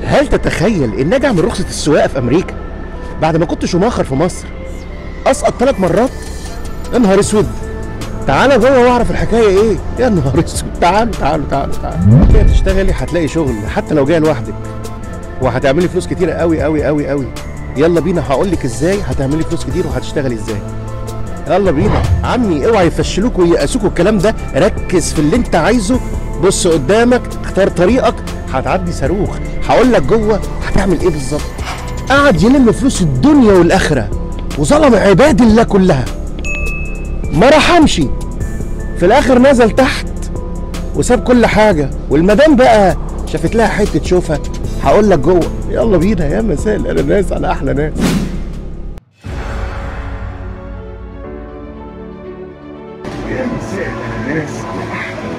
هل تتخيل ان اجي اعمل رخصه السواقه في امريكا بعد ما كنت شماخر في مصر اسقط ثلاث مرات يا نهار اسود تعالى جوه واعرف الحكايه ايه يا نهار اسود تعالوا تعالوا تعالوا تعالوا كده تشتغلي هتلاقي شغل حتى لو جايه لوحدك وهتعملي فلوس كتيره قوي قوي قوي قوي يلا بينا هقول لك ازاي هتعملي فلوس كتير وهتشتغلي ازاي يلا بينا عمي اوعى يفشلوك وييأسوك الكلام ده ركز في اللي انت عايزه بص قدامك اختار طريقك هتعدي صاروخ هقول لك جوه هتعمل ايه بالظبط قعد يلم فلوس الدنيا والاخره وظلم عباد الله كلها ما رحمش في الاخر نزل تحت وساب كل حاجه والمدام بقى شافت لها حته شوفها هقول لك جوه يلا بينا يا مساء الاناناس على احلى ناس يا مساء الاناناس على احلى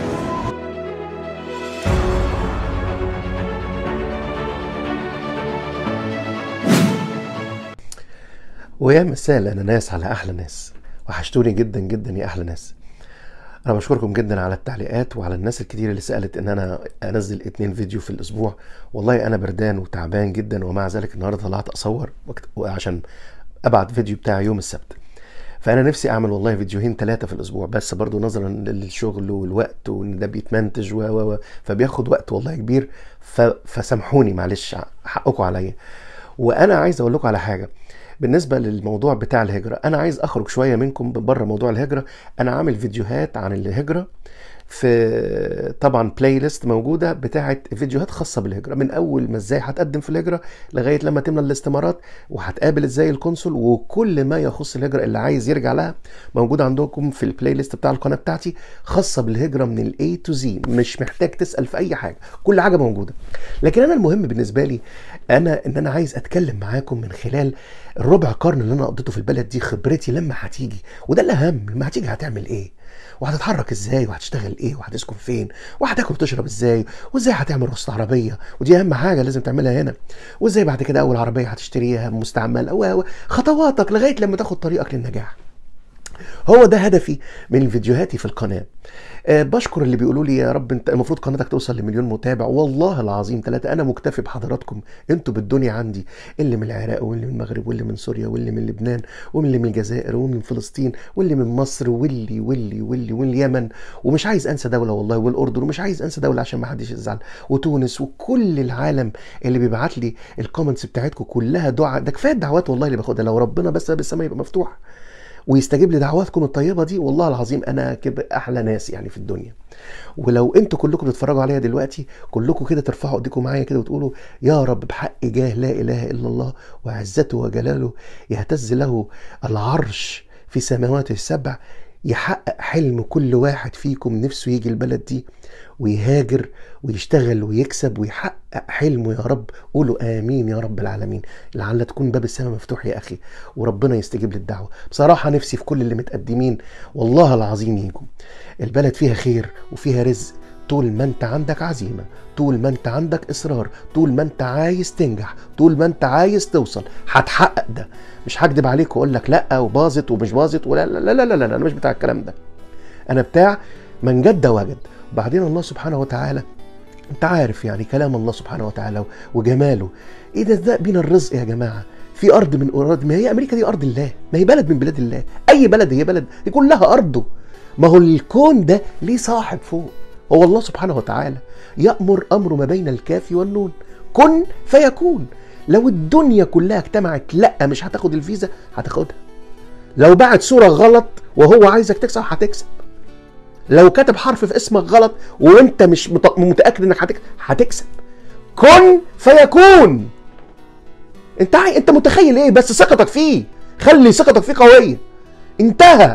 ويا مساء الاناناس على احلى ناس وحشتوني جدا جدا يا احلى ناس انا بشكركم جدا على التعليقات وعلى الناس الكتير اللي سالت ان انا انزل اتنين فيديو في الاسبوع والله انا بردان وتعبان جدا ومع ذلك النهارده طلعت اصور وقت- عشان ابعت فيديو بتاع يوم السبت فانا نفسي اعمل والله فيديوهين ثلاثه في الاسبوع بس برضو نظرا للشغل والوقت وان ده بيتمنتج و و و فبياخد وقت والله كبير ف... فسامحوني معلش حقكم عليا وانا عايز اقول لكم على حاجه بالنسبه للموضوع بتاع الهجره انا عايز اخرج شويه منكم بره موضوع الهجره انا عامل فيديوهات عن الهجره في طبعا بلاي ليست موجوده بتاعه فيديوهات خاصه بالهجره من اول ما ازاي هتقدم في الهجره لغايه لما تملى الاستمارات وهتقابل ازاي القنصل وكل ما يخص الهجره اللي عايز يرجع لها موجود عندكم في البلاي ليست بتاع القناه بتاعتي خاصه بالهجره من الاي تو زي مش محتاج تسال في اي حاجه كل حاجه موجوده لكن انا المهم بالنسبه لي انا ان انا عايز اتكلم معاكم من خلال الربع قرن اللي انا قضيته في البلد دي خبرتي لما هتيجي وده الاهم لما هتيجي هتعمل ايه وهتتحرك ازاي وهتشتغل ايه وهتسكن فين وهتاكل وتشرب ازاي وازاي هتعمل رخصه عربيه ودي اهم حاجه لازم تعملها هنا وازاي بعد كده اول عربيه هتشتريها مستعمل و و- خطواتك لغايه لما تاخد طريقك للنجاح هو ده هدفي من فيديوهاتي في القناه أه بشكر اللي بيقولوا لي يا رب انت المفروض قناتك توصل لمليون متابع والله العظيم ثلاثة انا مكتفي بحضراتكم انتوا بالدنيا عندي اللي من العراق واللي من المغرب واللي من سوريا واللي من لبنان واللي من الجزائر واللي من فلسطين واللي من مصر واللي واللي واللي واليمن ومش عايز انسى دولة والله والاردن ومش عايز انسى دولة عشان ما حدش يزعل وتونس وكل العالم اللي بيبعت لي الكومنتس بتاعتكم كلها دعاء ده كفايه الدعوات والله اللي باخدها لو ربنا بس باب السماء يبقى مفتوح ويستجيب لدعواتكم الطيبه دي والله العظيم انا كده احلى ناس يعني في الدنيا ولو انتوا كلكم بتتفرجوا عليا دلوقتي كلكم كده ترفعوا ايديكم معايا كده وتقولوا يا رب بحق جاه لا اله الا الله وعزته وجلاله يهتز له العرش في سماواته السبع يحقق حلم كل واحد فيكم نفسه يجي البلد دي ويهاجر ويشتغل ويكسب ويحقق حلمه يا رب قولوا امين يا رب العالمين لعل تكون باب السماء مفتوح يا اخي وربنا يستجيب للدعوه بصراحه نفسي في كل اللي متقدمين والله العظيم يجوا البلد فيها خير وفيها رزق طول ما انت عندك عزيمه طول ما انت عندك اصرار طول ما انت عايز تنجح طول ما انت عايز توصل هتحقق ده مش هكدب عليك واقول لك لا وباظت ومش باظت ولا لا لا لا لا, لا, لا انا مش بتاع الكلام ده انا بتاع من جد وجد بعدين الله سبحانه وتعالى انت عارف يعني كلام الله سبحانه وتعالى وجماله ايه ده ده بينا الرزق يا جماعه في ارض من ارض ما هي امريكا دي ارض الله ما هي بلد من بلاد الله اي بلد هي بلد دي كلها ارضه ما هو الكون ده ليه صاحب فوق هو الله سبحانه وتعالى يأمر أمر ما بين الكاف والنون كن فيكون لو الدنيا كلها اجتمعت لا مش هتاخد الفيزا هتاخدها لو بعت صورة غلط وهو عايزك تكسب هتكسب لو كتب حرف في اسمك غلط وانت مش مت- متاكد انك هتكسب هتكسب كن فيكون انت عاي... انت متخيل ايه بس ثقتك فيه خلي ثقتك فيه قويه انتهى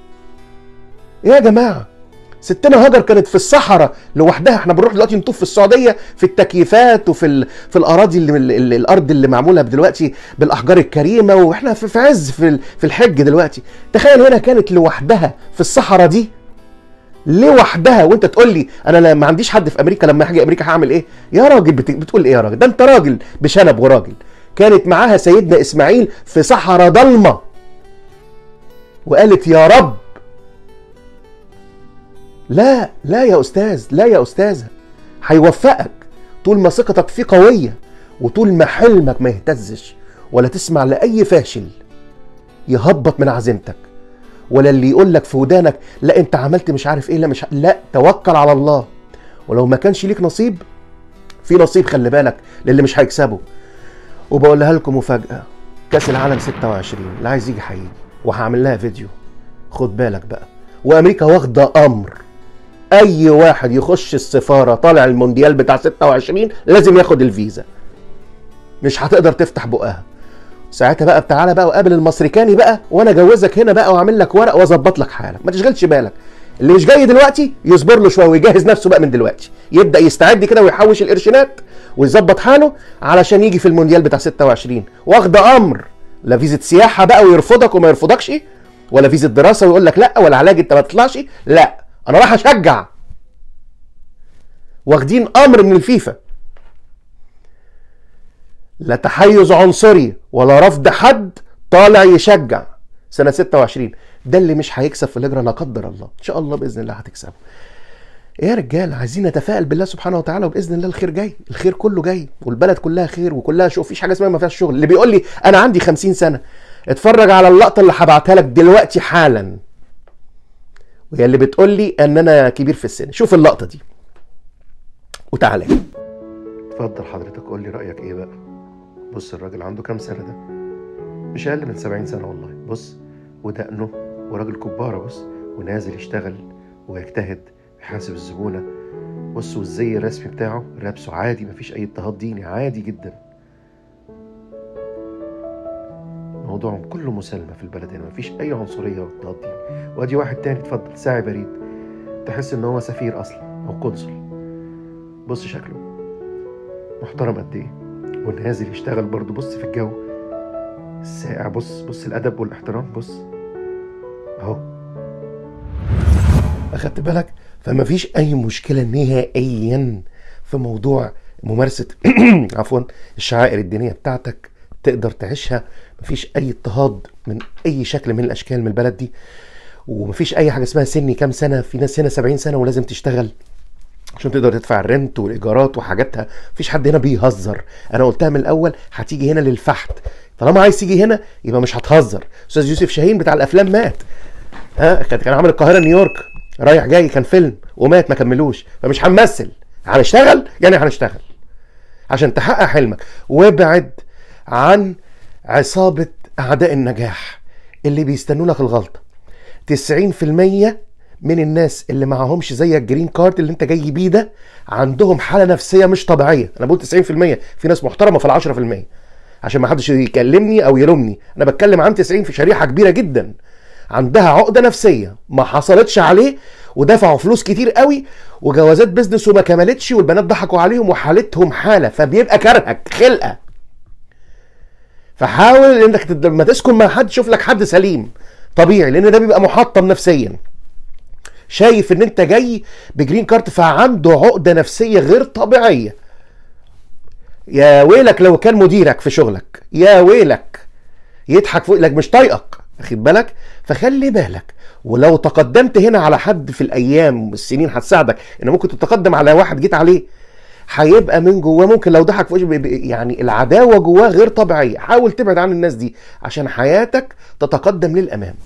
يا جماعه ستنا هاجر كانت في الصحراء لوحدها احنا بنروح دلوقتي نطوف في السعوديه في التكييفات وفي ال... في الاراضي اللي ال... ال... الارض اللي معموله دلوقتي بالاحجار الكريمه واحنا في, في عز في, ال... في الحج دلوقتي تخيل هنا كانت لوحدها في الصحراء دي لوحدها وانت تقول لي انا لا- ما عنديش حد في امريكا لما هاجي امريكا هعمل ايه يا راجل بت... بتقول ايه يا راجل ده انت راجل بشنب وراجل كانت معاها سيدنا اسماعيل في صحراء ضلمه وقالت يا رب لا لا يا استاذ لا يا استاذه هيوفقك طول ما ثقتك فيه قويه وطول ما حلمك ما يهتزش ولا تسمع لاي فاشل يهبط من عزيمتك ولا اللي يقول لك في ودانك لا انت عملت مش عارف ايه لا مش ع- لا توكل على الله ولو ما كانش ليك نصيب في نصيب خلي بالك للي مش هيكسبه وبقولها لكم مفاجاه كاس العالم 26 اللي عايز يجي هيجي وهعمل لها فيديو خد بالك بقى وامريكا واخده امر اي واحد يخش السفاره طالع المونديال بتاع 26 لازم ياخد الفيزا مش هتقدر تفتح بقها ساعتها بقى تعالى بقى وقابل المصريكاني بقى وانا اجوزك هنا بقى واعمل لك ورق واظبط لك حالك ما تشغلش بالك اللي مش جاي دلوقتي يصبر له شويه ويجهز نفسه بقى من دلوقتي يبدا يستعد كده ويحوش القرشينات ويظبط حاله علشان يجي في المونديال بتاع 26 واخد امر لا فيزا سياحه بقى ويرفضك وما يرفضكش ولا فيزا دراسه ويقول لك لا ولا علاج انت ما تطلعش لا انا راح اشجع واخدين امر من الفيفا لا تحيز عنصري ولا رفض حد طالع يشجع سنه 26 ده اللي مش هيكسب في الهجره لا قدر الله ان شاء الله باذن الله هتكسبه ايه يا رجال عايزين نتفائل بالله سبحانه وتعالى وباذن الله الخير جاي الخير كله جاي والبلد كلها خير وكلها شوف مفيش حاجه اسمها ما فيهاش شغل اللي بيقول لي انا عندي 50 سنه اتفرج على اللقطه اللي هبعتها لك دلوقتي حالا وهي اللي بتقول لي ان انا كبير في السن شوف اللقطه دي وتعالى اتفضل حضرتك قول لي رايك ايه بقى بص الراجل عنده كام سنه ده مش اقل من 70 سنه والله بص ودقنه وراجل كباره بص ونازل يشتغل ويجتهد يحاسب الزبونه بص والزي الرسمي بتاعه لابسه عادي مفيش اي اضطهاد ديني عادي جدا موضوع كله مسالمه في البلد هنا مفيش اي عنصريه واضطهاد ديني وادي واحد تاني اتفضل ساعي بريد تحس ان هو سفير اصلا او قنصل بص شكله محترم قد ايه ونازل يشتغل برضه بص في الجو الساقع بص بص الادب والاحترام بص اهو اخدت بالك فما فيش اي مشكله نهائيا في موضوع ممارسه عفوا الشعائر الدينيه بتاعتك تقدر تعيشها مفيش اي اضطهاد من اي شكل من الاشكال من البلد دي ومفيش اي حاجه اسمها سني كام سنه في ناس هنا 70 سنه ولازم تشتغل عشان تقدر تدفع الرنت والايجارات وحاجاتها مفيش حد هنا بيهزر انا قلتها من الاول هتيجي هنا للفحت طالما عايز تيجي هنا يبقى مش هتهزر استاذ يوسف شاهين بتاع الافلام مات ها كان كان عامل القاهره نيويورك رايح جاي كان فيلم ومات ما كملوش فمش هنمثل هنشتغل يعني هنشتغل عشان تحقق حلمك وابعد عن عصابه اعداء النجاح اللي بيستنوا لك الغلطه 90% من الناس اللي معهمش زي الجرين كارد اللي انت جاي بيه ده عندهم حاله نفسيه مش طبيعيه انا بقول 90% في ناس محترمه في ال 10% عشان ما حدش يكلمني او يلومني انا بتكلم عن 90 في شريحه كبيره جدا عندها عقده نفسيه ما حصلتش عليه ودفعوا فلوس كتير قوي وجوازات بيزنس وما كملتش والبنات ضحكوا عليهم وحالتهم حاله فبيبقى كرهك خلقه فحاول انك تد- لما تسكن مع حد شوف لك حد سليم طبيعي لان ده بيبقى محطم نفسيا شايف ان انت جاي بجرين كارت فعنده عقده نفسيه غير طبيعيه يا ويلك لو كان مديرك في شغلك يا ويلك يضحك فوق لك مش طايقك واخد بالك فخلي بالك ولو تقدمت هنا على حد في الايام والسنين هتساعدك ان ممكن تتقدم على واحد جيت عليه هيبقى من جواه ممكن لو ضحك في وشه بي- بي- يعني العداوه جواه غير طبيعيه حاول تبعد عن الناس دي عشان حياتك تتقدم للامام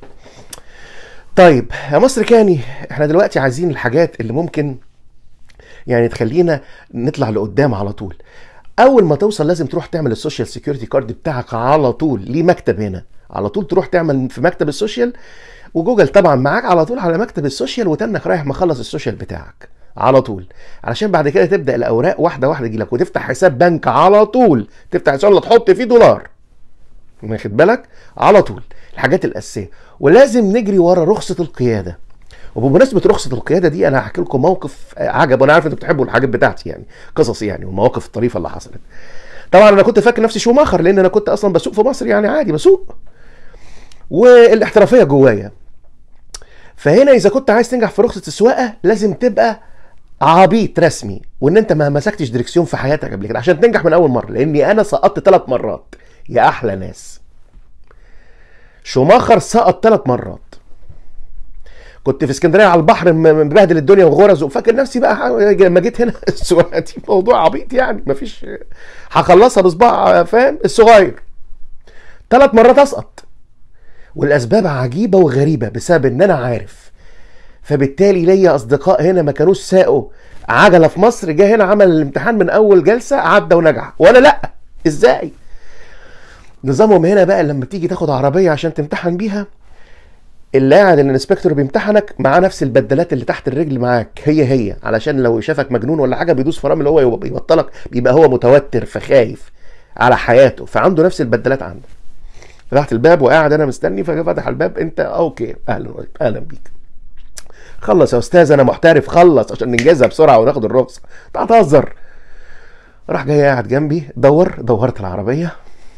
طيب يا مصر كاني احنا دلوقتي عايزين الحاجات اللي ممكن يعني تخلينا نطلع لقدام على طول اول ما توصل لازم تروح تعمل السوشيال سيكيورتي كارد بتاعك على طول ليه مكتب هنا على طول تروح تعمل في مكتب السوشيال وجوجل طبعا معاك على طول على مكتب السوشيال وتنك رايح مخلص السوشيال بتاعك على طول علشان بعد كده تبدا الاوراق واحده واحده تجيلك وتفتح حساب بنك على طول تفتح حساب اللي تحط فيه دولار واخد بالك على طول الحاجات الاساسيه ولازم نجري ورا رخصه القياده وبمناسبه رخصه القياده دي انا هحكي لكم موقف آه، عجب وانا عارف انتوا بتحبوا الحاجات بتاعتي يعني قصص يعني والمواقف الطريفه اللي حصلت طبعا انا كنت فاكر نفسي شوماخر لان انا كنت اصلا بسوق في مصر يعني عادي بسوق والاحترافيه جوايا فهنا اذا كنت عايز تنجح في رخصه السواقه لازم تبقى عبيط رسمي وان انت ما مسكتش دركسيون في حياتك قبل كده عشان تنجح من اول مره لاني انا سقطت ثلاث مرات يا احلى ناس شوماخر سقط ثلاث مرات كنت في اسكندريه على البحر م- مبهدل الدنيا وغرز وفاكر نفسي بقى ح- لما جيت هنا السواقه دي موضوع عبيط يعني مفيش هخلصها بصباع فاهم الصغير ثلاث مرات اسقط والاسباب عجيبه وغريبه بسبب ان انا عارف فبالتالي ليا اصدقاء هنا ما كانوش ساقوا عجله في مصر جه هنا عمل الامتحان من اول جلسه عدى ونجح وانا لا ازاي نظامهم هنا بقى لما تيجي تاخد عربيه عشان تمتحن بيها اللي قاعد الانسبكتور بيمتحنك معاه نفس البدلات اللي تحت الرجل معاك هي هي علشان لو شافك مجنون ولا حاجه بيدوس فرامل هو يبطلك بيبقى هو متوتر فخايف على حياته فعنده نفس البدلات عنده فتحت الباب وقاعد انا مستني ففتح الباب انت اوكي اهلا اهلا بيك خلص يا استاذ انا محترف خلص عشان ننجزها بسرعه وناخد الرخصه تعال تهزر راح جاي قاعد جنبي دور دورت العربيه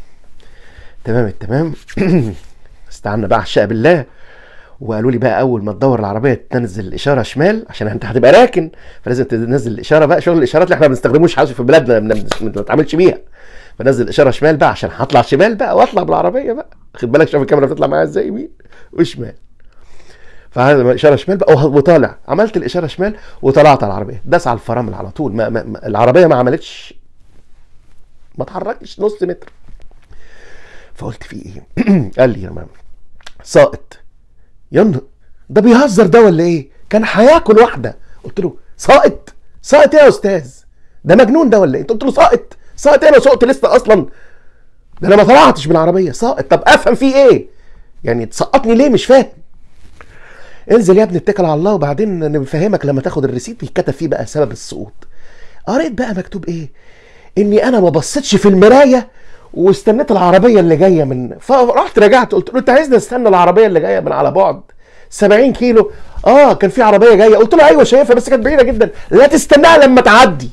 تمام التمام استعنا بقى على الشقه بالله وقالوا لي بقى اول ما تدور العربيه تنزل الاشاره شمال عشان انت هتبقى راكن فلازم تنزل الاشاره بقى شغل الاشارات اللي احنا ما بنستخدموش حاجه في بلادنا ما بن- ما بنتعاملش بيها فنزل الاشاره شمال بقى عشان هطلع شمال بقى واطلع بالعربيه بقى خد بالك شوف الكاميرا بتطلع معايا ازاي يمين وشمال فهذا الاشاره شمال بقى وه- وطالع عملت الاشاره شمال وطلعت على العربيه داس على الفرامل على طول ما ما ما العربيه ما عملتش ما اتحركتش نص متر فقلت في ايه قال لي يا ماما ساقط يا ده بيهزر ده ولا ايه كان هياكل واحده قلت له ساقط ساقط ايه يا استاذ ده مجنون ده ولا ايه قلت له ساقط ساقط ايه انا سقت لسه اصلا ده انا ما طلعتش من العربيه ساقط طب افهم فيه ايه يعني تسقطني ليه مش فاهم انزل يا ابني اتكل على الله وبعدين نفهمك لما تاخد الريسيت بيتكتب فيه بقى سبب السقوط قريت بقى مكتوب ايه اني انا ما بصيتش في المرايه واستنيت العربيه اللي جايه من فرحت رجعت قلت له انت عايزني استنى العربيه اللي جايه من على بعد 70 كيلو اه كان في عربيه جايه قلت له ايوه شايفها بس كانت بعيده جدا لا تستناها لما تعدي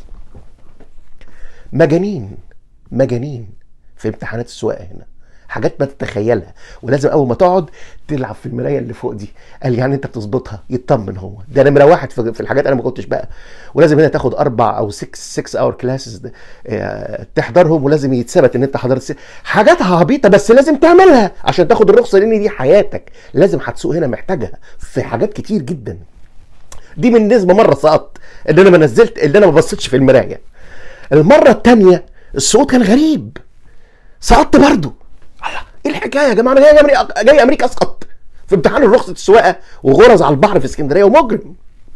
مجانين مجانين في امتحانات السواقه هنا حاجات ما تتخيلها ولازم اول ما تقعد تلعب في المرايه اللي فوق دي قال يعني انت بتظبطها يطمن هو ده نمره واحد في في الحاجات انا ما كنتش بقى ولازم هنا تاخد اربع او 6 6 اور كلاسز تحضرهم ولازم يتثبت ان انت حضرت س- حاجات عبيطه بس لازم تعملها عشان تاخد الرخصه لان دي حياتك لازم هتسوق هنا محتاجها في حاجات كتير جدا دي من نسبه مره سقطت ان انا ما نزلت ان انا ما بصيتش في المرايه المره الثانيه السقوط كان غريب سقطت برضه الله ايه الحكايه يا جماعه انا جاي امريكا جاي امريكا اسقط في امتحان رخصه السواقه وغرز على البحر في اسكندريه ومجرم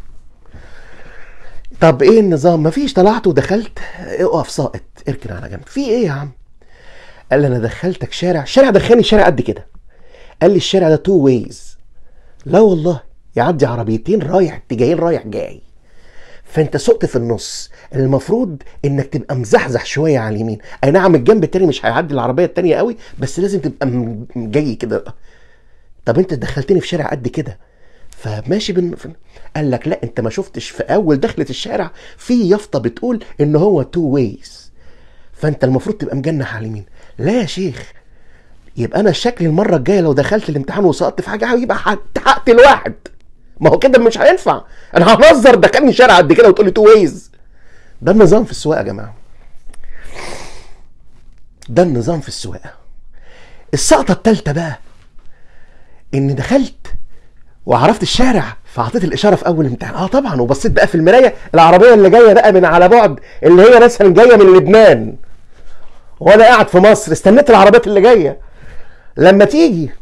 طب ايه النظام مفيش طلعت ودخلت اقف ساقط اركن على جنب في ايه يا عم قال لي انا دخلتك شارع شارع دخلني شارع قد كده قال لي الشارع ده تو ويز لا والله يعدي عربيتين رايح اتجاهين رايح جاي فانت سقت في النص المفروض انك تبقى مزحزح شويه على اليمين اي نعم الجنب التاني مش هيعدي العربيه التانيه قوي بس لازم تبقى م- جاي كده طب انت دخلتني في شارع قد كده فماشي بن... في- قال لك لا انت ما شفتش في اول دخلة الشارع في يافطه بتقول ان هو تو ويز فانت المفروض تبقى مجنح على اليمين لا يا شيخ يبقى انا الشكل المره الجايه لو دخلت الامتحان وسقطت في حاجه يبقى هقتل واحد ما هو كده مش هينفع انا هنظر دخلني شارع قد كده وتقول لي تو ويز ده النظام في السواقه يا جماعه ده النظام في السواقه السقطه الثالثه بقى ان دخلت وعرفت الشارع فاعطيت الاشاره في اول امتحان اه طبعا وبصيت بقى في المرايه العربيه اللي جايه بقى من على بعد اللي هي مثلا جايه من لبنان وانا قاعد في مصر استنيت العربيات اللي جايه لما تيجي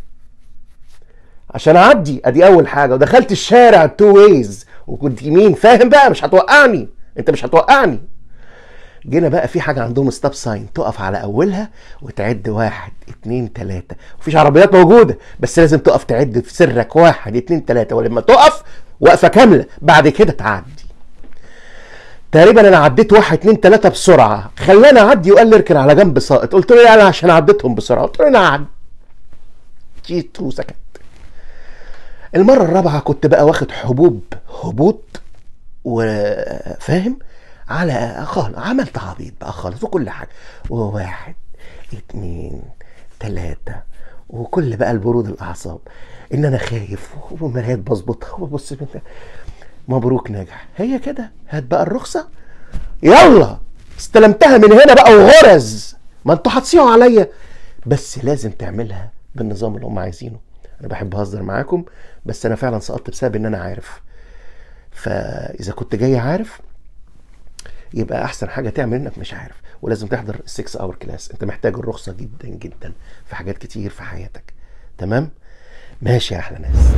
عشان اعدي ادي اول حاجه ودخلت الشارع تو ويز وكنت يمين فاهم بقى مش هتوقعني انت مش هتوقعني جينا بقى في حاجه عندهم ستوب ساين تقف على اولها وتعد واحد اتنين تلاته مفيش عربيات موجوده بس لازم تقف تعد في سرك واحد اتنين تلاته ولما تقف وقفه كامله بعد كده تعدي تقريبا انا عديت واحد اتنين تلاته بسرعه خلاني اعدي وقال لي اركن على جنب ساقط قلت له يعني عشان عديتهم بسرعه قلت له انا عدي جيت وسكت المره الرابعه كنت بقى واخد حبوب هبوط وفاهم على خالص عملت عبيط بقى خالص وكل حاجه وواحد اتنين تلاته وكل بقى البرود الاعصاب ان انا خايف ومرايات بظبطها وببص من مبروك ناجح هي كده هات بقى الرخصه يلا استلمتها من هنا بقى وغرز ما انتوا هتصيعوا عليا بس لازم تعملها بالنظام اللي هم عايزينه انا بحب اهزر معاكم بس انا فعلا سقطت بسبب ان انا عارف فاذا كنت جاي عارف يبقى احسن حاجه تعمل انك مش عارف ولازم تحضر 6 اور كلاس انت محتاج الرخصه جدا جدا في حاجات كتير في حياتك تمام ماشي يا احلى ناس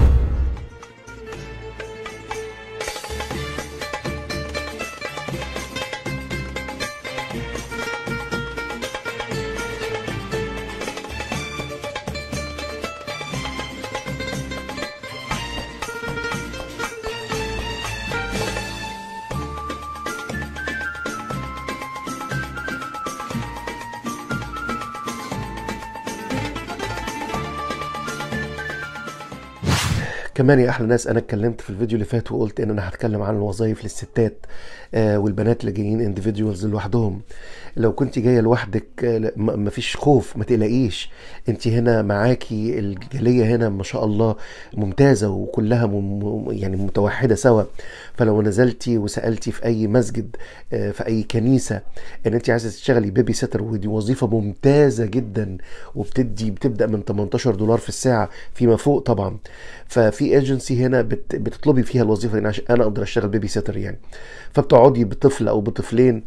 كمان يا احلى ناس انا اتكلمت في الفيديو اللي فات وقلت ان انا هتكلم عن الوظائف للستات آه والبنات اللي جايين انديفيدوالز لوحدهم لو كنت جايه لوحدك آه مفيش خوف ما تقلقيش انت هنا معاكي الجاليه هنا ما شاء الله ممتازه وكلها مم يعني متوحده سوا فلو نزلتي وسالتي في اي مسجد آه في اي كنيسه ان انت عايزه تشتغلي بيبي سيتر ودي وظيفه ممتازه جدا وبتدي بتبدا من 18 دولار في الساعه فيما فوق طبعا ففي ايجنسي هنا بت بتطلبي فيها الوظيفه دي عشان انا اقدر اشتغل بيبي سيتر يعني فبتقعدي بطفل او بطفلين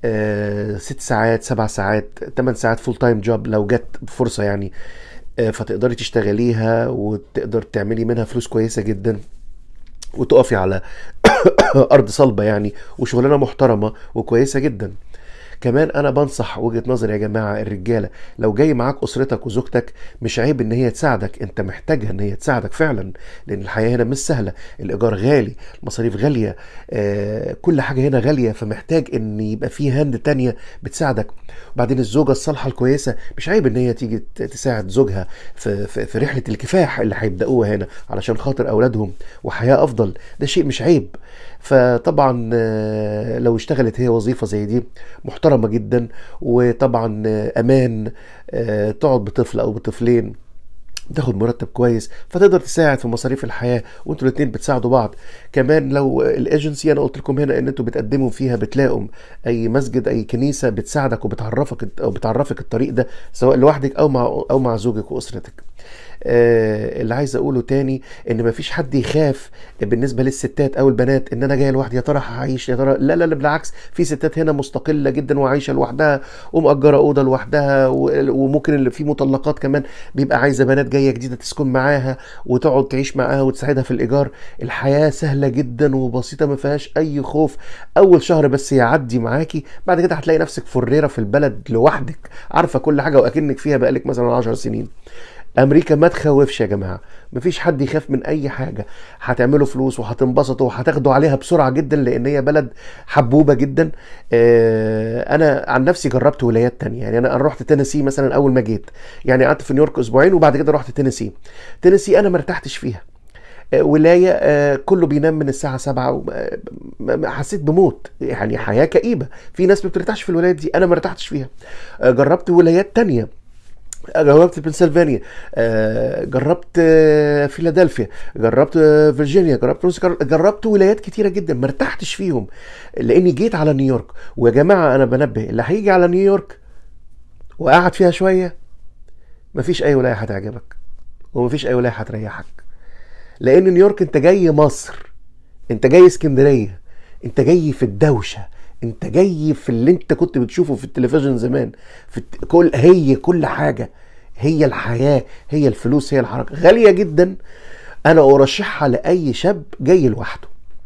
آه ست ساعات سبع ساعات ثمان ساعات فول تايم جوب لو جت فرصه يعني آه فتقدري تشتغليها وتقدر تعملي منها فلوس كويسه جدا وتقفي على ارض صلبه يعني وشغلانه محترمه وكويسه جدا كمان انا بنصح وجهه نظري يا جماعه الرجاله لو جاي معاك اسرتك وزوجتك مش عيب ان هي تساعدك انت محتاجها ان هي تساعدك فعلا لان الحياه هنا مش سهله الايجار غالي المصاريف غاليه آه كل حاجه هنا غاليه فمحتاج ان يبقى في هند تانية بتساعدك وبعدين الزوجه الصالحه الكويسه مش عيب ان هي تيجي تساعد زوجها في, في, في رحله الكفاح اللي هيبداوها هنا علشان خاطر اولادهم وحياه افضل ده شيء مش عيب فطبعا لو اشتغلت هي وظيفه زي دي محترمه جدا وطبعا امان تقعد بطفل او بطفلين تاخد مرتب كويس فتقدر تساعد في مصاريف الحياه وانتوا الاثنين بتساعدوا بعض كمان لو الايجنسي انا قلت لكم هنا ان انتوا بتقدموا فيها بتلاقوا اي مسجد اي كنيسه بتساعدك وبتعرفك او بتعرفك الطريق ده سواء لوحدك او مع او مع زوجك واسرتك آه اللي عايز اقوله تاني ان مفيش حد يخاف بالنسبه للستات او البنات ان انا جايه لوحدي يا ترى هعيش يا ترى لا لا لا بالعكس في ستات هنا مستقله جدا وعايشه لوحدها ومأجره اوضه لوحدها وممكن اللي في مطلقات كمان بيبقى عايزه بنات جايه جديده تسكن معاها وتقعد تعيش معاها وتساعدها في الايجار الحياه سهله جدا وبسيطه ما فيهاش اي خوف اول شهر بس يعدي معاكي بعد كده هتلاقي نفسك فريره في البلد لوحدك عارفه كل حاجه واكنك فيها بقالك مثلا 10 سنين امريكا ما تخوفش يا جماعه مفيش حد يخاف من اي حاجه هتعملوا فلوس وهتنبسطوا وهتاخدوا عليها بسرعه جدا لان هي بلد حبوبه جدا انا عن نفسي جربت ولايات تانية يعني انا رحت تينيسي مثلا اول ما جيت يعني قعدت في نيويورك اسبوعين وبعد كده رحت تينيسي تينيسي انا ما ارتحتش فيها ولايه كله بينام من الساعه 7 حسيت بموت يعني حياه كئيبه في ناس ما بترتاحش في الولايات دي انا ما ارتحتش فيها جربت ولايات تانية جربت بنسلفانيا جربت فيلادلفيا جربت فيرجينيا جربت نورث جربت ولايات كتيره جدا ما ارتحتش فيهم لاني جيت على نيويورك ويا جماعه انا بنبه اللي هيجي على نيويورك وقعد فيها شويه مفيش اي ولايه هتعجبك ومفيش اي ولايه هتريحك لان نيويورك انت جاي مصر انت جاي اسكندريه انت جاي في الدوشه انت جاي في اللي انت كنت بتشوفه في التلفزيون زمان في كل هي كل حاجه هي الحياه هي الفلوس هي الحركه غاليه جدا انا ارشحها لاي شاب جاي لوحده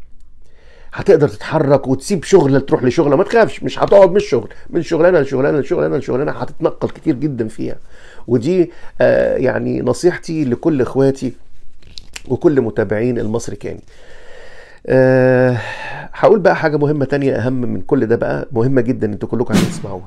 هتقدر تتحرك وتسيب شغله تروح لشغله ما تخافش مش هتقعد من الشغل من شغلانه لشغلانه لشغلانه لشغلانه هتتنقل كتير جدا فيها ودي آه يعني نصيحتي لكل اخواتي وكل متابعين المصري كاني أه هقول بقى حاجة مهمة تانية أهم من كل ده بقى مهمة جدا انتوا كلكم عايزين تسمعوها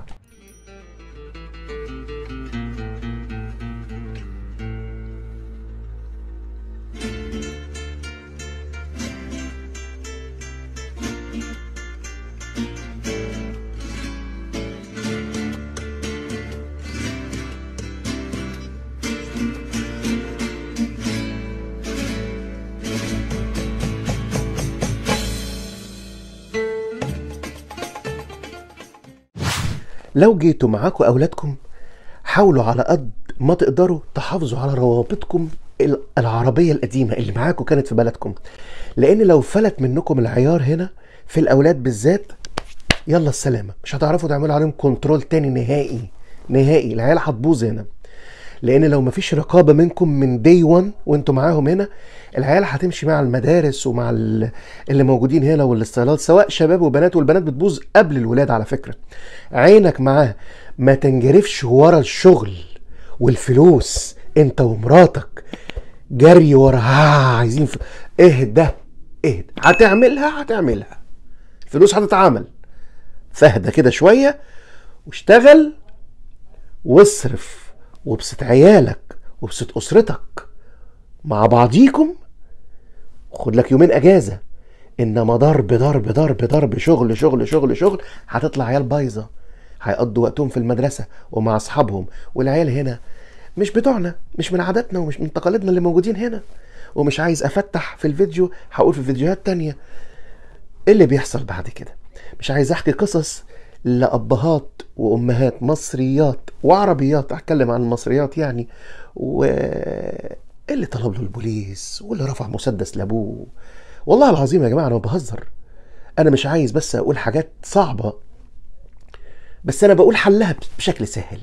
لو جيتوا معاكم اولادكم حاولوا على قد ما تقدروا تحافظوا على روابطكم ال- العربيه القديمه اللي معاكم كانت في بلدكم لان لو فلت منكم العيار هنا في الاولاد بالذات يلا السلامه مش هتعرفوا تعملوا عليهم كنترول تاني نهائي نهائي العيال هتبوظ هنا لان لو مفيش رقابه منكم من دي 1 وانتوا معاهم هنا العيال هتمشي مع المدارس ومع ال- اللي موجودين هنا والاستغلال سواء شباب وبنات والبنات بتبوظ قبل الولاد على فكره عينك معاه ما تنجرفش ورا الشغل والفلوس انت ومراتك جري ورا ها عايزين ف... اهدى اهدى هتعملها هتعملها الفلوس هتتعمل فاهدى كده شويه واشتغل واصرف وابسط عيالك وابسط اسرتك مع بعضيكم خد لك يومين اجازه انما ضرب ضرب ضرب ضرب شغل شغل شغل شغل هتطلع عيال بايظه هيقضوا وقتهم في المدرسه ومع اصحابهم والعيال هنا مش بتوعنا مش من عاداتنا ومش من تقاليدنا اللي موجودين هنا ومش عايز افتح في الفيديو هقول في فيديوهات تانية ايه اللي بيحصل بعد كده مش عايز احكي قصص لابهات وامهات مصريات وعربيات اتكلم عن المصريات يعني و اللي طلب له البوليس واللي رفع مسدس لابوه والله العظيم يا جماعه انا ما بهزر انا مش عايز بس اقول حاجات صعبه بس انا بقول حلها بشكل سهل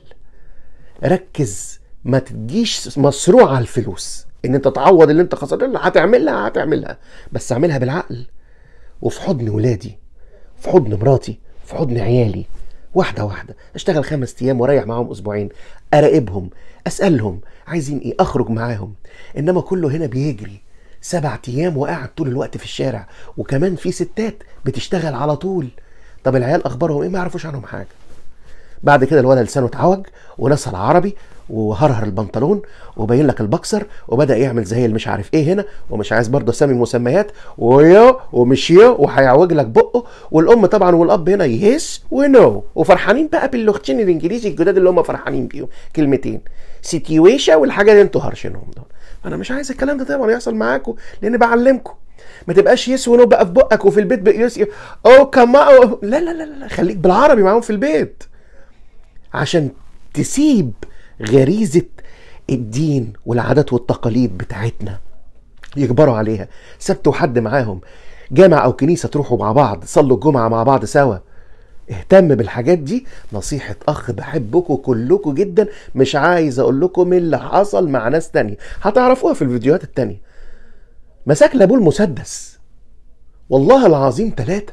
ركز ما تجيش مصروع على الفلوس ان انت تعوض اللي انت خسرته هتعملها هتعملها بس اعملها بالعقل وفي حضن ولادي في حضن مراتي في حضن عيالي واحدة واحدة اشتغل خمس ايام واريح معاهم اسبوعين اراقبهم اسألهم عايزين ايه اخرج معاهم انما كله هنا بيجري سبع ايام وقاعد طول الوقت في الشارع وكمان في ستات بتشتغل على طول طب العيال اخبارهم ايه ما يعرفوش عنهم حاجة بعد كده الولد لسانه اتعوج ونسى العربي وهرهر البنطلون وبين لك البكسر وبدا يعمل زي اللي مش عارف ايه هنا ومش عايز برضه اسمي مسميات ويا ومش يا وهيعوج لك بقه والام طبعا والاب هنا يس ونو وفرحانين بقى باللغتين الانجليزي الجداد اللي هم فرحانين بيهم كلمتين سيتويشن والحاجه اللي انتوا هرشينهم دول انا مش عايز الكلام ده طبعا يحصل معاكم لان بعلمكم ما تبقاش يس ونو بقى في بقك وفي البيت بقى يس او كما لا لا لا لا خليك بالعربي معاهم في البيت عشان تسيب غريزة الدين والعادات والتقاليد بتاعتنا يكبروا عليها سبت وحد معاهم جامع او كنيسة تروحوا مع بعض صلوا الجمعة مع بعض سوا اهتم بالحاجات دي نصيحة اخ بحبكم كلكم جدا مش عايز اقول لكم اللي حصل مع ناس تانية هتعرفوها في الفيديوهات التانية مساك لابوه المسدس والله العظيم ثلاثة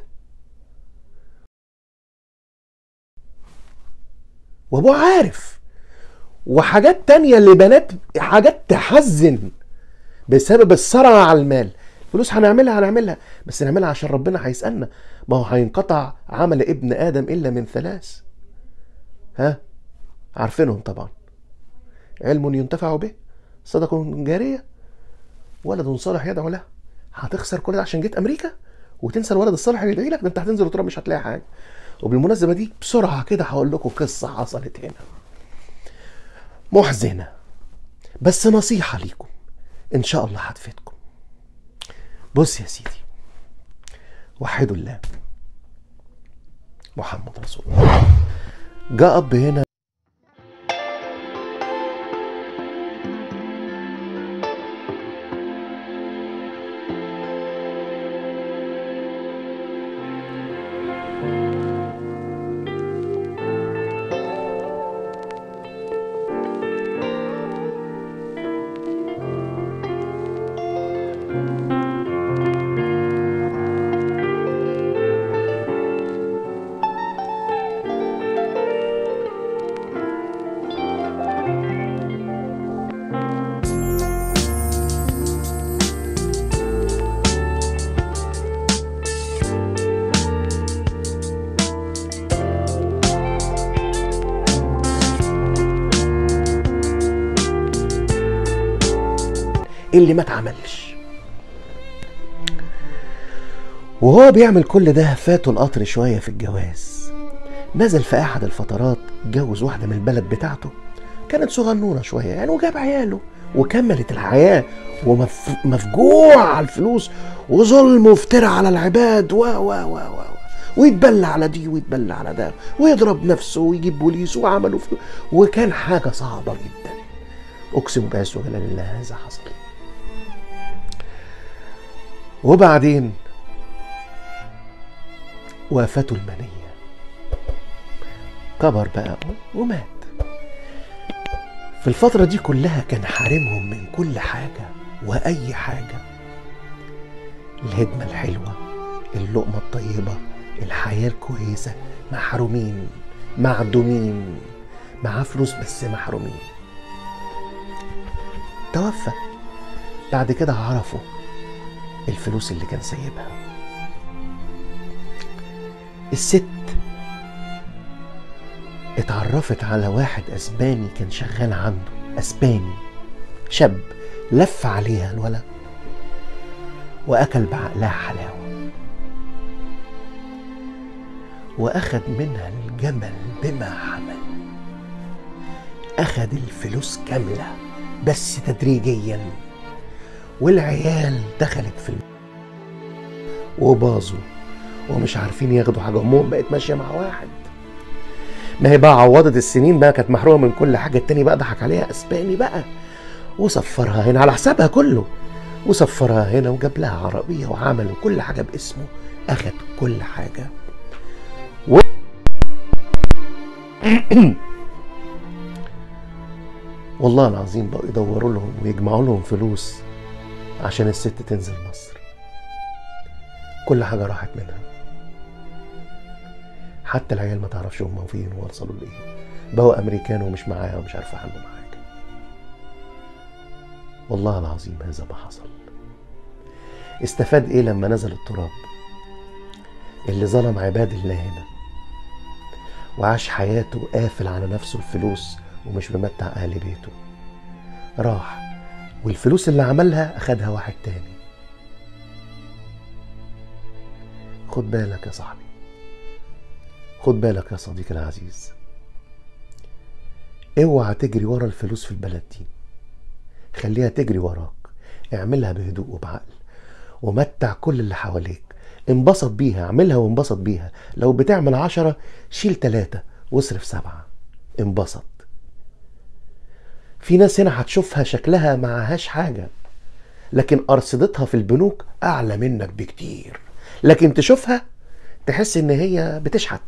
وابوه عارف وحاجات تانية لبنات حاجات تحزن بسبب الصرع على المال فلوس هنعملها هنعملها بس نعملها عشان ربنا هيسألنا ما هو هينقطع عمل ابن آدم إلا من ثلاث ها عارفينهم طبعا علم ينتفع به صدقة جارية ولد صالح يدعو له هتخسر كل ده عشان جيت أمريكا وتنسى الولد الصالح اللي يدعي لك ده انت هتنزل التراب مش هتلاقي حاجة وبالمناسبة دي بسرعة كده هقول لكم قصة حصلت هنا محزنة بس نصيحة ليكم إن شاء الله هتفيدكم بص يا سيدي وحدوا الله محمد رسول الله جاء أب هنا اللي ما اتعملش وهو بيعمل كل ده فاته القطر شوية في الجواز نزل في أحد الفترات اتجوز واحدة من البلد بتاعته كانت صغنونة شوية يعني وجاب عياله وكملت الحياة ومفجوع على الفلوس وظلم وافتراء على العباد و و و و ويتبلى على دي ويتبلى على ده ويضرب نفسه ويجيب بوليس وعمله في وكان حاجة صعبة جدا اقسم بعز وجلال الله هذا حصل وبعدين وافته المنيه كبر بقى ومات في الفترة دي كلها كان حارمهم من كل حاجة وأي حاجة الهدمة الحلوة اللقمة الطيبة الحياة الكويسة محرومين معدومين معاه فلوس بس محرومين توفى بعد كده عرفوا الفلوس اللي كان سايبها الست اتعرفت على واحد اسباني كان شغال عنده اسباني شاب لف عليها الولد واكل بعقلها حلاوه واخد منها الجمل بما حمل اخد الفلوس كامله بس تدريجيا والعيال دخلت في الم... وباظوا ومش عارفين ياخدوا حاجه امهم بقت ماشيه مع واحد ما هي بقى عوضت السنين بقى كانت محرومه من كل حاجه التاني بقى ضحك عليها اسباني بقى وصفرها هنا على حسابها كله وصفرها هنا وجاب لها عربيه وعمل كل حاجه باسمه اخد كل حاجه و... والله العظيم بقوا يدوروا لهم ويجمعوا لهم فلوس عشان الست تنزل مصر كل حاجه راحت منها حتى العيال ما تعرفش هم فين ووصلوا لايه بقوا امريكان ومش معاها ومش عارفه عنهم حاجه والله العظيم هذا ما حصل استفاد ايه لما نزل التراب اللي ظلم عباد الله هنا وعاش حياته قافل على نفسه الفلوس ومش ممتع اهل بيته راح والفلوس اللي عملها اخدها واحد تاني خد بالك يا صاحبي خد بالك يا صديقي العزيز اوعى تجري ورا الفلوس في البلد دي خليها تجري وراك اعملها بهدوء وبعقل ومتع كل اللي حواليك انبسط بيها اعملها وانبسط بيها لو بتعمل عشرة شيل تلاتة واصرف سبعة انبسط في ناس هنا هتشوفها شكلها معهاش حاجة لكن أرصدتها في البنوك أعلى منك بكتير لكن تشوفها تحس إن هي بتشحت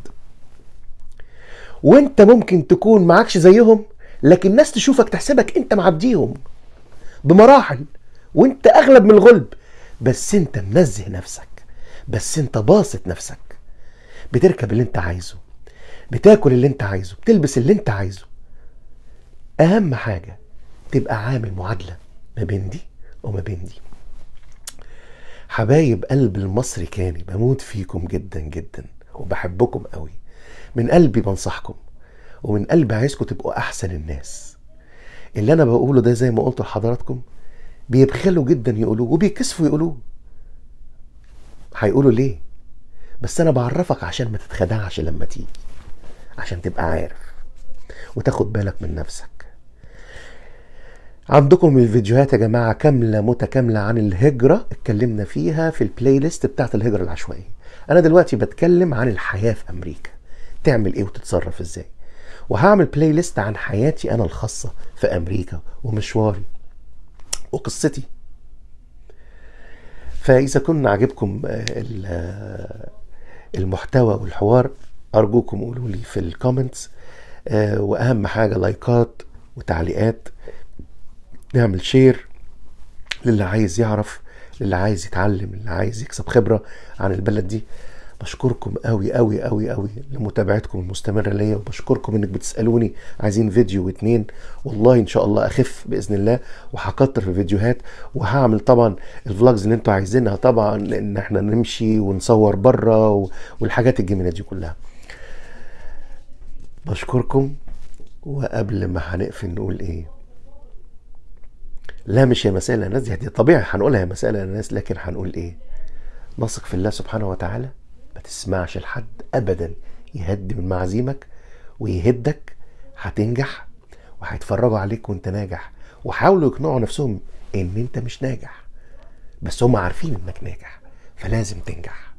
وانت ممكن تكون معكش زيهم لكن الناس تشوفك تحسبك انت معديهم بمراحل وانت اغلب من الغلب بس انت منزه نفسك بس انت باسط نفسك بتركب اللي انت عايزه بتاكل اللي انت عايزه بتلبس اللي انت عايزه اهم حاجة تبقى عامل معادلة ما بين دي وما بين دي حبايب قلب المصري كاني بموت فيكم جدا جدا وبحبكم قوي من قلبي بنصحكم ومن قلبي عايزكم تبقوا احسن الناس اللي انا بقوله ده زي ما قلت لحضراتكم بيبخلوا جدا يقولوه وبيكسفوا يقولوه هيقولوا ليه بس انا بعرفك عشان ما تتخدعش لما تيجي عشان تبقى عارف وتاخد بالك من نفسك عندكم الفيديوهات يا جماعة كاملة متكاملة عن الهجرة اتكلمنا فيها في البلاي ليست بتاعت الهجرة العشوائية أنا دلوقتي بتكلم عن الحياة في أمريكا تعمل إيه وتتصرف إزاي وهعمل بلاي ليست عن حياتي أنا الخاصة في أمريكا ومشواري وقصتي فإذا كنا عجبكم المحتوى والحوار أرجوكم قولوا لي في الكومنتس وأهم حاجة لايكات وتعليقات نعمل شير للي عايز يعرف للي عايز يتعلم للي عايز يكسب خبرة عن البلد دي بشكركم قوي قوي قوي قوي لمتابعتكم المستمرة ليا وبشكركم انك بتسألوني عايزين فيديو واتنين والله ان شاء الله اخف باذن الله وهكتر في فيديوهات وهعمل طبعا الفلوجز اللي انتوا عايزينها طبعا ان احنا نمشي ونصور بره والحاجات الجميلة دي كلها بشكركم وقبل ما هنقفل نقول ايه لا مش يا مسائل الناس دي طبيعي هنقولها يا مسائل الناس لكن هنقول ايه نثق في الله سبحانه وتعالى ما تسمعش لحد ابدا يهد من معازيمك ويهدك هتنجح وهيتفرجوا عليك وانت ناجح وحاولوا يقنعوا نفسهم ان انت مش ناجح بس هم عارفين انك ناجح فلازم تنجح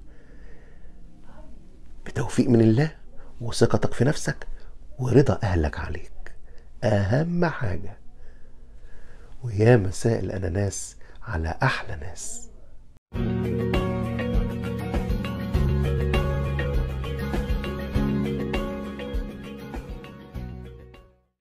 بتوفيق من الله وثقتك في نفسك ورضا اهلك عليك اهم حاجه ويا مساء الاناناس على احلى ناس